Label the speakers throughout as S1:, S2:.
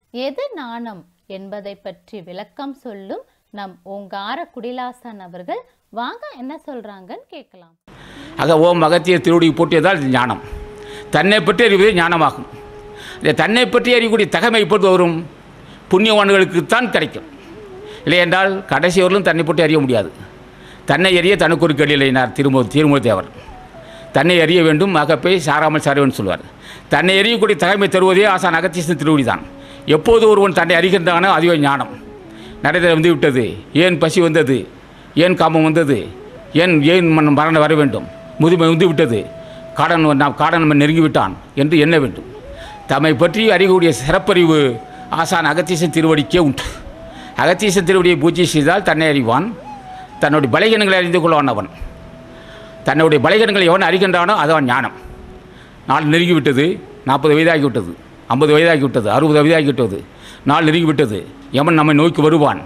S1: எது நாணம் என்பதை பற்றி விளக்கம் சொல்லும் நம் ஓங்கார குடிலாசன் அவர்கள் வாங்க என்ன சொல்றாங்கன்னு கேட்கலாம்
S2: ஆக ஓம் அகத்திய திருவடி போட்டியதால் இது ஞானம் தன்னை பற்றி அறிவதே ஞானமாகும் இந்த தன்னை பற்றி அறியக்கூடிய தகமை எப்போது வரும் புண்ணியவான்களுக்குத்தான் கிடைக்கும் இல்லையென்றால் கடைசி வரலும் தன்னை பற்றி அறிய முடியாது தன்னை அறிய தனக்கு ஒரு கடியிலைனார் திருமூ திருமூர்த்தி தேவர் தன்னை அறிய வேண்டும் அகப்பை சாராமல் சாரவன் சொல்வார் தன்னை அறியக்கூடிய தகமை தருவதே ஆசான் அகத்தீசன் திருவடி தான் எப்போது ஒருவன் தன்னை அறிகின்றானோ அதுவே ஞானம் நடைதல் வந்து விட்டது ஏன் பசி வந்தது ஏன் காமம் வந்தது ஏன் ஏன் மன் மரணம் வர வேண்டும் முதுமை வந்து விட்டது காடன் நாம் காடன் நம்ம நெருங்கிவிட்டான் என்று எண்ண வேண்டும் தம்மை பற்றி அறியக்கூடிய சிறப்பறிவு ஆசான் அகத்தீசன் திருவடிக்கே உண்டு அகத்தீசன் திருவடியை பூஜை செய்தால் தன்னை அறிவான் தன்னுடைய பலகீனங்களை அறிந்து கொள்வான் அவன் தன்னுடைய பலகீனங்களை எவன் அறிகின்றானோ அதுவன் ஞானம் நாள் நெருங்கி விட்டது நாற்பது வயதாகி விட்டது ஐம்பது வயதாகி விட்டது அறுபது வயதாகி விட்டது நாள் நெருங்கி விட்டது எவன் நம்மை நோக்கி வருவான்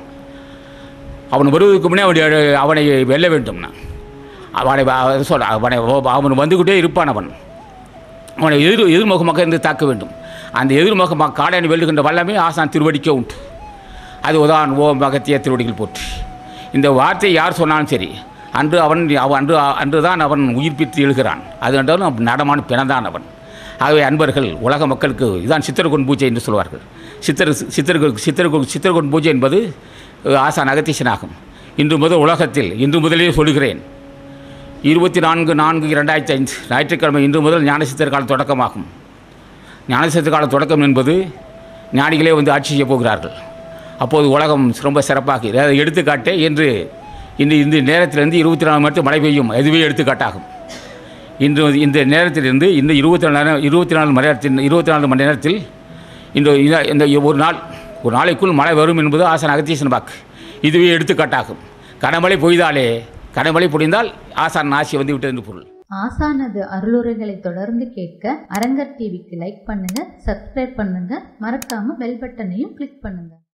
S2: அவன் வருவதற்கு முன்னே அவனை அவனை வெல்ல வேண்டும் நான் அவனை வ- சொல்ல அவனை அவன் வந்துக்கிட்டே இருப்பான் அவன் அவனை எதிர் எதிர்முகமாக இருந்து தாக்க வேண்டும் அந்த எதிர்முகமாக காடனை வெல்லுகின்ற வல்லமே ஆசான் திருவடிக்கே உண்டு அது உதான் ஓம் அகத்திய திருவடிகள் போற்றி இந்த வார்த்தை யார் சொன்னாலும் சரி அன்று அவன் அவன் அன்று அன்று தான் அவன் உயிர்ப்பித்து எழுகிறான் அது என்றாலும் அவன் நடமான பிணந்தான் அவன் ஆகவே அன்பர்கள் உலக மக்களுக்கு இதான் சித்திரகுன் பூஜை என்று சொல்வார்கள் சித்திர சித்திரகு சித்திரகு சித்திரகுன் பூஜை என்பது அஹ், ஆசான் அகத்தீசனாகும் இன்று முதல் உலகத்தில் இன்று முதலே சொல்கிறேன் இருபத்தி நான்கு நான்கு இரண்டாயிரத்தி ஐந்து ஞாயிற்றுக்கிழமை இன்று முதல் ஞானசித்தர் காலம் தொடக்கமாகும் ஞானசித்தர் காலம் தொடக்கம் என்பது ஞானிகளே வந்து ஆட்சி செய்ய போகிறார்கள் அப்போது உலகம் ரொம்ப சிறப்பாக அதாவது எடுத்துக்காட்டே என்று இன்று இந்த நேரத்திலிருந்து இருபத்தி நாலு மணி நேரத்தில் மழை பெய்யும் அதுவே எடுத்துக்காட்டாகும் இன்று இந்த நேரத்திலிருந்து இந்த இருபத்தி நாலு நேரம் இருபத்தி நாலு மணி நேரத்தில் இருபத்தி நாலு மணி நேரத்தில் இந்த இத- இந்த ஒரு நாள் ஒரு நாளைக்குள் மழை வரும் என்பது ஆசான் அகத்தீசன் வாக்கு இதுவே எடுத்துக்காட்டாகும் கனமழை பொய்தாலே கனமழை பொழிந்தால் ஆசான் ஆசி வந்து விட்டது என்று பொருள்
S3: ஆசானது அருளுரைகளை தொடர்ந்து கேட்க அரங்கர் டிவிக்கு லைக் பண்ணுங்க சப்ஸ்கிரைப் பண்ணுங்க மறக்காம பெல் பட்டனையும் கிளிக் பண்ணுங்க